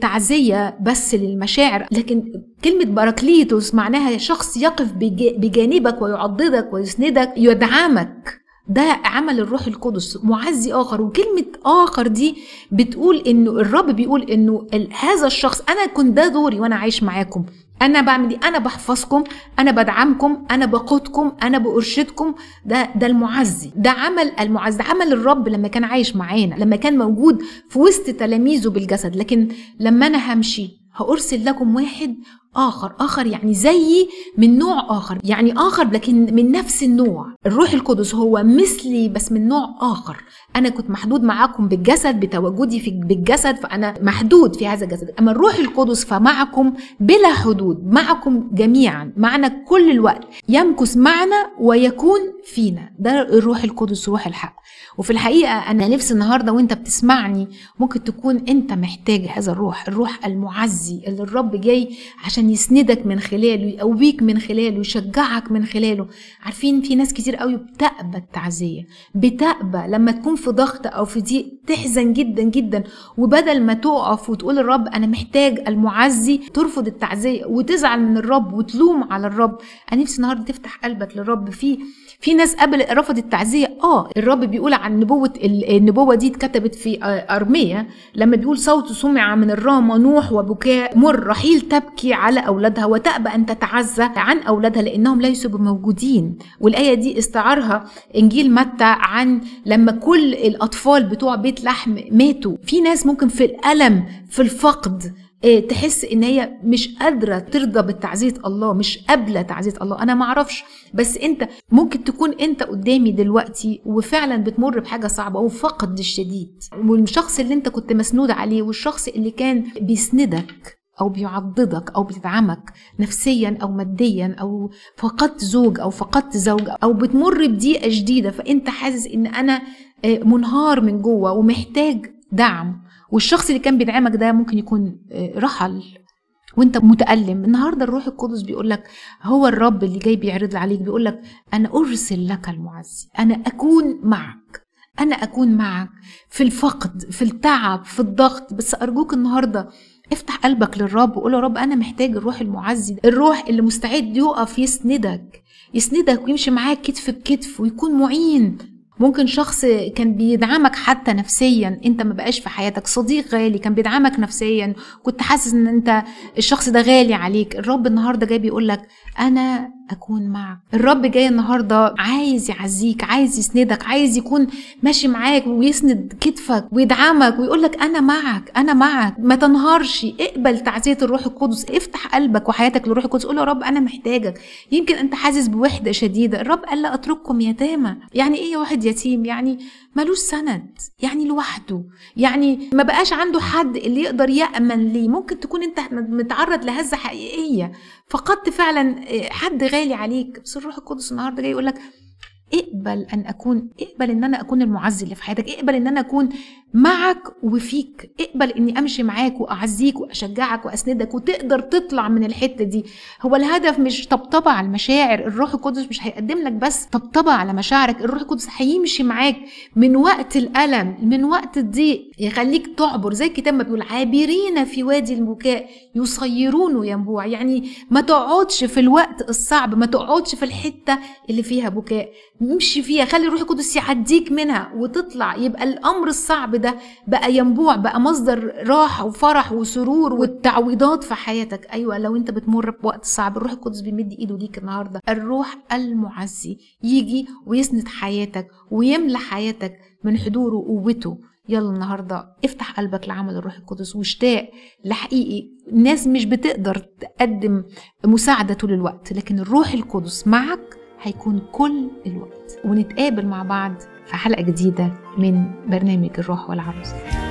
تعزية بس للمشاعر لكن كلمة باراكليتوس معناها شخص يقف بج- بجانبك ويعضدك ويسندك يدعمك ده عمل الروح القدس معزي اخر وكلمه اخر دي بتقول انه الرب بيقول انه ال- هذا الشخص انا كنت ده دوري وانا عايش معاكم انا بعمل ايه انا بحفظكم انا بدعمكم انا بقودكم انا بارشدكم ده ده المعزي ده عمل المعزي ده عمل الرب لما كان عايش معانا لما كان موجود في وسط تلاميذه بالجسد لكن لما انا همشي هارسل لكم واحد اخر اخر يعني زيي من نوع اخر يعني اخر لكن من نفس النوع الروح القدس هو مثلي بس من نوع اخر انا كنت محدود معاكم بالجسد بتواجدي في بالجسد فانا محدود في هذا الجسد اما الروح القدس فمعكم بلا حدود معكم جميعا معنا كل الوقت يمكث معنا ويكون فينا ده الروح القدس روح الحق وفي الحقيقه انا نفسي النهارده وانت بتسمعني ممكن تكون انت محتاج هذا الروح الروح المعزي اللي الرب جاي عشان يسندك من خلاله يقويك من خلاله يشجعك من خلاله عارفين في ناس كتير قوي بتقبى التعزيه بتقبى لما تكون في ضغط او في ضيق تحزن جدا جدا وبدل ما تقف وتقول الرب انا محتاج المعزي ترفض التعزيه وتزعل من الرب وتلوم على الرب انا نفسي النهارده تفتح قلبك للرب في في ناس قبل رفضت التعزيه اه الرب بيقول عن نبوه ال- النبوه دي اتكتبت في آه، ارميه لما بيقول صوت سمع من الرامه نوح وبكاء مر رحيل تبكي على اولادها وتأبى ان تتعزى عن اولادها لانهم ليسوا بموجودين والايه دي استعارها انجيل متى عن لما كل الاطفال بتوع بيت لحم ماتوا في ناس ممكن في الالم في الفقد إيه، تحس ان هي مش قادره ترضى بتعزيه الله مش قابله تعزيه الله انا ما اعرفش بس انت ممكن تكون انت قدامي دلوقتي وفعلا بتمر بحاجه صعبه وفقد الشديد والشخص اللي انت كنت مسنود عليه والشخص اللي كان بيسندك او بيعضدك او بيدعمك نفسيا او ماديا او فقدت زوج او فقدت زوج او بتمر بضيقه شديده فانت حاسس ان انا آه، منهار من جوه ومحتاج دعم والشخص اللي كان بيدعمك ده ممكن يكون آه، رحل وانت متألم النهارده الروح القدس بيقول لك هو الرب اللي جاي بيعرض عليك بيقول لك انا ارسل لك المعزي انا اكون معك انا اكون معك في الفقد في التعب في الضغط بس ارجوك النهارده افتح قلبك للرب وقول يا رب انا محتاج الروح المعزي ده. الروح اللي مستعد يقف يسندك يسندك ويمشي معاك كتف بكتف ويكون معين ممكن شخص كان بيدعمك حتى نفسيا انت ما بقاش في حياتك صديق غالي كان بيدعمك نفسيا كنت حاسس ان انت الشخص ده غالي عليك الرب النهارده جاي بيقول لك انا اكون معك الرب جاي النهارده عايز يعزيك عايز يسندك عايز يكون ماشي معاك ويسند كتفك ويدعمك ويقول لك انا معك انا معك ما تنهارش اقبل تعزيه الروح القدس افتح قلبك وحياتك للروح القدس قول يا رب انا محتاجك يمكن انت حاسس بوحده شديده الرب قال لا اترككم يتامى يعني ايه واحد يتيم يعني ملوش سند يعني لوحده يعني ما بقاش عنده حد اللي يقدر يأمن ليه ممكن تكون انت متعرض لهزة حقيقية فقدت فعلا حد غالي عليك بس الروح القدس النهارده جاي يقول لك اقبل ان اكون اقبل ان انا اكون المعزي اللي في حياتك اقبل ان انا اكون معك وفيك اقبل اني امشي معاك واعزيك واشجعك واسندك وتقدر تطلع من الحته دي هو الهدف مش طبطبه على المشاعر الروح القدس مش هيقدم لك بس طبطبه على مشاعرك الروح القدس هيمشي معاك من وقت الالم من وقت الضيق يخليك تعبر زي الكتاب ما بيقول عابرين في وادي البكاء يصيرون ينبوع يعني ما تقعدش في الوقت الصعب ما تقعدش في الحته اللي فيها بكاء امشي فيها خلي الروح القدس يعديك منها وتطلع يبقى الامر الصعب ده بقى ينبوع بقى مصدر راحه وفرح وسرور والتعويضات في حياتك ايوه لو انت بتمر بوقت صعب الروح القدس بيمد ايده ليك النهارده الروح المعزي يجي ويسند حياتك ويملى حياتك من حضوره وقوته يلا النهارده افتح قلبك لعمل الروح القدس واشتاق لحقيقي الناس مش بتقدر تقدم مساعده طول الوقت لكن الروح القدس معك هيكون كل الوقت ونتقابل مع بعض في حلقة جديدة من برنامج الروح والعروس